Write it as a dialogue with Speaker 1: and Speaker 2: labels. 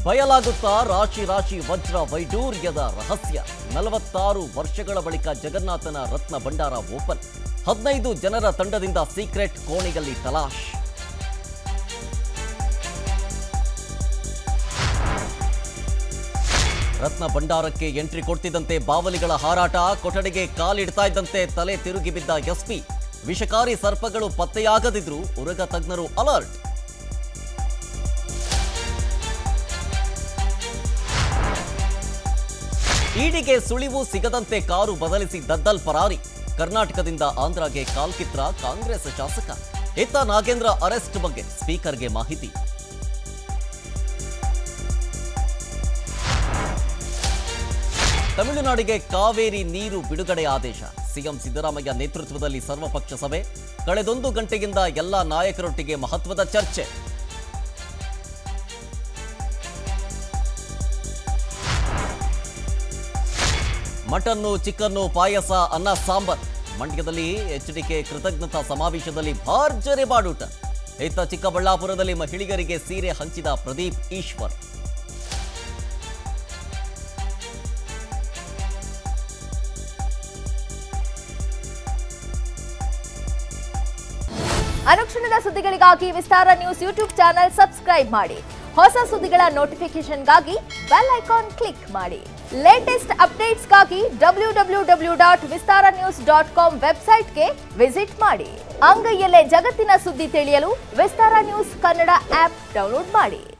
Speaker 1: ಬಯಲಾಗುತ್ತಾ ರಾಶಿ ರಾಶಿ ವಜ್ರ ವೈಡೂರ್ಯದ ರಹಸ್ಯ ನಲವತ್ತಾರು ವರ್ಷಗಳ ಬಳಿಕ ಜಗನ್ನಾಥನ ರತ್ನ ಭಂಡಾರ ಓಪನ್ ಹದಿನೈದು ಜನರ ತಂಡದಿಂದ ಸೀಕ್ರೆಟ್ ಕೋಣೆಯಲ್ಲಿ ತಲಾಶ್ ರತ್ನ ಭಂಡಾರಕ್ಕೆ ಎಂಟ್ರಿ ಕೊಡ್ತಿದ್ದಂತೆ ಬಾವಲಿಗಳ ಹಾರಾಟ ಕೊಠಡಿಗೆ ಕಾಲಿಡ್ತಾ ಇದ್ದಂತೆ ತಲೆ ತಿರುಗಿ ಬಿದ್ದ ಎಸ್ಪಿ ವಿಷಕಾರಿ ಸರ್ಪಗಳು ಪತ್ತೆಯಾಗದಿದ್ರು ಉರಗ ತಜ್ಞರು ಅಲರ್ಟ್ ಈಡಿಗೆ ಸುಳಿವು ಸಿಗದಂತೆ ಕಾರು ಬದಲಿಸಿ ದದ್ದಲ್ ಪರಾರಿ ಕರ್ನಾಟಕದಿಂದ ಆಂಧ್ರಗೆ ಕಾಲ್ಕಿತ್ರ ಕಾಂಗ್ರೆಸ್ ಶಾಸಕ ಇತ್ತ ನಾಗೇಂದ್ರ ಅರೆಸ್ಟ್ ಬಗ್ಗೆ ಸ್ಪೀಕರ್ಗೆ ಮಾಹಿತಿ ತಮಿಳುನಾಡಿಗೆ ಕಾವೇರಿ ನೀರು ಬಿಡುಗಡೆ ಆದೇಶ ಸಿಎಂ ಸಿದ್ದರಾಮಯ್ಯ ನೇತೃತ್ವದಲ್ಲಿ ಸರ್ವಪಕ್ಷ ಸಭೆ ಕಳೆದೊಂದು ಗಂಟೆಯಿಂದ ಎಲ್ಲಾ ನಾಯಕರೊಟ್ಟಿಗೆ ಮಹತ್ವದ ಚರ್ಚೆ ಮಟನ್ನು ಚಿಕನ್ನು ಪಾಯಸ ಅನ್ನ ಸಾಂಬಾರ್ ಮಂಡ್ಯದಲ್ಲಿ ಎಚ್ಡಿಕೆ ಕೃತಜ್ಞತಾ ಸಮಾವೇಶದಲ್ಲಿ ಭರ್ಜರಿ ಬಾಡೂಟ ಇತ್ತ ಚಿಕ್ಕಬಳ್ಳಾಪುರದಲ್ಲಿ ಮಹಿಳೆಯರಿಗೆ ಸೀರೆ ಹಂಚಿದ ಪ್ರದೀಪ್ ಈಶ್ವರ್
Speaker 2: ಅನುಕ್ಷಣದ ಸುದ್ದಿಗಳಿಗಾಗಿ Vistara news YouTube channel subscribe ಮಾಡಿ ಹೊಸ ಸುದ್ದಿಗಳ ನೋಟಿಫಿಕೇಶನ್ಗಾಗಿ ಬೆಲ್ ಐಕಾನ್ ಕ್ಲಿಕ್ ಮಾಡಿ ಲೇಟೆಸ್ಟ್ ಅಪ್ಡೇಟ್ಸ್ಗಾಗಿ W W W dot Vistara news dot com ವೆಬ್ಸೈಟ್ಗೆ ವಿಸಿಟ್ ಮಾಡಿ ಅಂಗೈಯಲ್ಲೇ ಜಗತ್ತಿನ ಸುದ್ದಿ ತಿಳಿಯಲು Vistara news Kannada app download ಮಾಡಿ